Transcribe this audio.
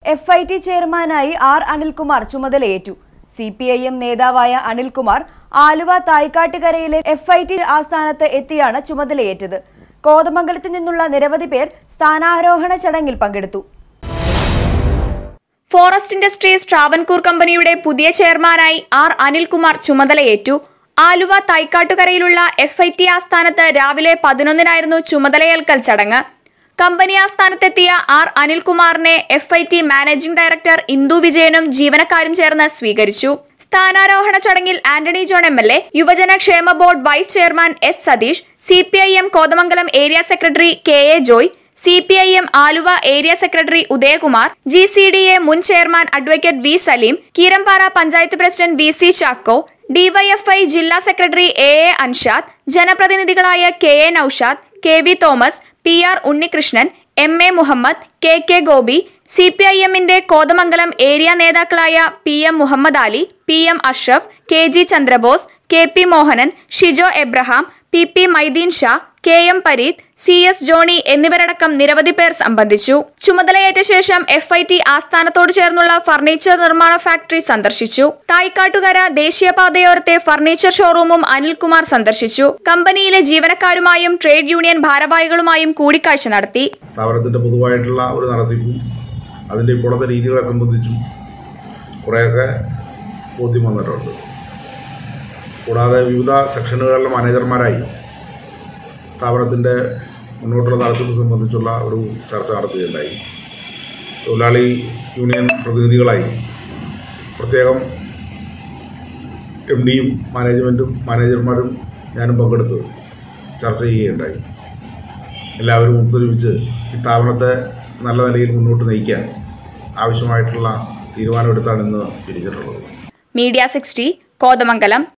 F I T ചെയർമാനായി R Anilkumar ചുമതലയേറ്റു C P I M നേതാവായ അനിൽകുമാർ ആലുവ തായ്ക്കാട്ടുകരയിലെ എഫ് ഐ ടി ആസ്ഥാനത്ത് എത്തിയാണ് ചുമതലയേറ്റത് കോതമംഗലത്ത് നിന്നുള്ള നിരവധി പേർ സ്ഥാനാരോഹണ ചടങ്ങിൽ പങ്കെടുത്തു ഫോറസ്റ്റ് ഇൻഡസ്ട്രീസ് ട്രാവൻകൂർ കമ്പനിയുടെ പുതിയ ചെയർമാനായി ആർ അനിൽകുമാർ ചുമതലയേറ്റു ആലുവ തൈക്കാട്ടുകരയിലുള്ള എഫ് ഐ ടി ആസ്ഥാനത്ത് രാവിലെ പതിനൊന്നിനായിരുന്നു ചുമതലയേൽക്കൽ ചടങ്ങ് കമ്പനി ആസ്ഥാനത്തെത്തിയ ആർ അനിൽകുമാറിനെ F I T managing director Indu വിജയനും ജീവനക്കാരും ചേർന്ന് സ്വീകരിച്ചു സ്ഥാനാരോഹണ ചടങ്ങിൽ Antony John M L A യുവജന ക്ഷേമ board vice chairman S Satheesh C P I M Kothamangalam area secretary K A Joy C P I M Aluva area secretary Udayakumar G C D A മുൻ chairman advocate V Saleem Keerampara panchayat president V C Chacko DYFI ജില്ലാ secretary A A Anshad ജനപ്രതിനിധികളായ K A Noushad K V Thomas P R Unnikrishnan M A Muhammad K K Gopi C P I എമ്മിന്റെ Kothamangalam area നേതാക്കളായ P M Muhammad Ali P M Ashraf K G Chandrabose K P Mohanan Shijo Abraham P P Maideen Sha K M Pareeth C S Johny എന്നിവരടക്കം നിരവധി പേർ സംബന്ധിച്ചു ചുമതലയേറ്റ ശേഷം F I T ആസ്ഥാനത്തോട് ചേർന്നുള്ള furniture നിർമ്മാണ ഫാക്ടറി സന്ദർശിച്ചു തായ്ക്കാട്ടുകര ദേശീയപാതയോരത്തെ ഫർണിച്ചർ ഷോറൂമും അനിൽകുമാർ സന്ദർശിച്ചു കമ്പനിയിലെ ജീവനക്കാരുമായും ട്രേഡ് യൂണിയൻ ഭാരവാഹികളുമായും കൂടിക്കാഴ്ച നടത്തി സ്ഥാപനത്തിൻ്റെ പൊതുവായിട്ടുള്ള ഒരു നടത്തിപ്പും അതിൻ്റെ ഇപ്പോഴത്തെ രീതികളെ സംബന്ധിച്ചും കുറേയൊക്കെ ബോധ്യം വന്നിട്ടുണ്ട് കൂടാതെ വിവിധ സെക്ഷനുകളിലെ മാനേജർമാരായി സ്ഥാപനത്തിൻ്റെ മുന്നോട്ടുള്ള നടത്തിപ്പ് സംബന്ധിച്ചുള്ള ഒരു ചർച്ച നടത്തുകയുണ്ടായി തൊഴിലാളി യൂണിയൻ പ്രതിനിധികളായി പ്രത്യേകം എം ഡിയും മാനേജ്മെൻറ്റും മാനേജർമാരും ഞാനും പങ്കെടുത്ത് ചർച്ച ചെയ്യുകയുണ്ടായി എല്ലാവരും ഒത്തൊരുമിച്ച് ഈ സ്ഥാപനത്തെ നല്ല നിലയിൽ മുന്നോട്ട് നയിക്കാൻ ആവശ്യമായിട്ടുള്ള തീരുമാനമെടുത്താണ് ഇന്ന് പിരിച്ചിട്ടുള്ളത് മീഡിയ സിക്സ്റ്റി കോതമംഗലം